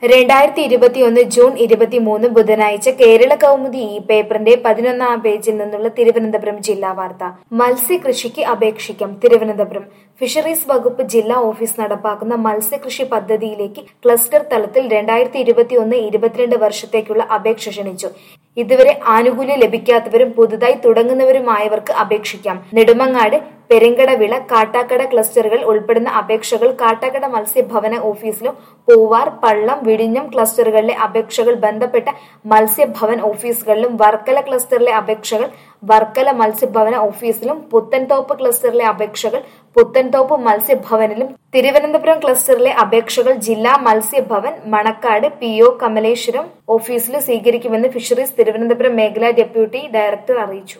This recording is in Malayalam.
രണ്ടായിരത്തി ഇരുപത്തിയൊന്ന് ജൂൺ ഇരുപത്തിമൂന്ന് ബുധനാഴ്ച കേരള കൗമുദി ഈ പേപ്പറിന്റെ പതിനൊന്നാം പേജിൽ നിന്നുള്ള തിരുവനന്തപുരം ജില്ലാ വാർത്ത മത്സ്യകൃഷിക്ക് അപേക്ഷിക്കാം തിരുവനന്തപുരം ഫിഷറീസ് വകുപ്പ് ജില്ലാ ഓഫീസ് നടപ്പാക്കുന്ന മത്സ്യകൃഷി പദ്ധതിയിലേക്ക് ക്ലസ്റ്റർ തലത്തിൽ രണ്ടായിരത്തി ഇരുപത്തിയൊന്ന് ഇരുപത്തിരണ്ട് വർഷത്തേക്കുള്ള അപേക്ഷ ക്ഷണിച്ചു ഇതുവരെ ആനുകൂല്യം ലഭിക്കാത്തവരും പുതുതായി തുടങ്ങുന്നവരുമായവർക്ക് അപേക്ഷിക്കാം നെടുമങ്ങാട് പെരുങ്കടവിള കാട്ടാക്കട ക്ലസ്റ്ററുകൾ ഉൾപ്പെടുന്ന അപേക്ഷകൾ കാട്ടാക്കട മത്സ്യഭവന ഓഫീസിലും പൂവാർ പള്ളം വിഴിഞ്ഞം ക്ലസ്റ്ററുകളിലെ അപേക്ഷകൾ ബന്ധപ്പെട്ട മത്സ്യഭവൻ ഓഫീസുകളിലും വർക്കല ക്ലസ്റ്ററിലെ അപേക്ഷകൾ വർക്കല മത്സ്യഭവന ഓഫീസിലും പുത്തൻതോപ്പ് ക്ലസ്റ്ററിലെ അപേക്ഷകൾ പുത്തൻതോപ്പ് മത്സ്യഭവനിലും തിരുവനന്തപുരം ക്ലസ്റ്ററിലെ അപേക്ഷകൾ ജില്ലാ മത്സ്യഭവൻ മണക്കാട് പി ഒ കമലേശ്വരം ഓഫീസിലും സ്വീകരിക്കുമെന്ന് ഫിഷറീസ് തിരുവനന്തപുരം മേഖലാ ഡെപ്യൂട്ടി ഡയറക്ടർ അറിയിച്ചു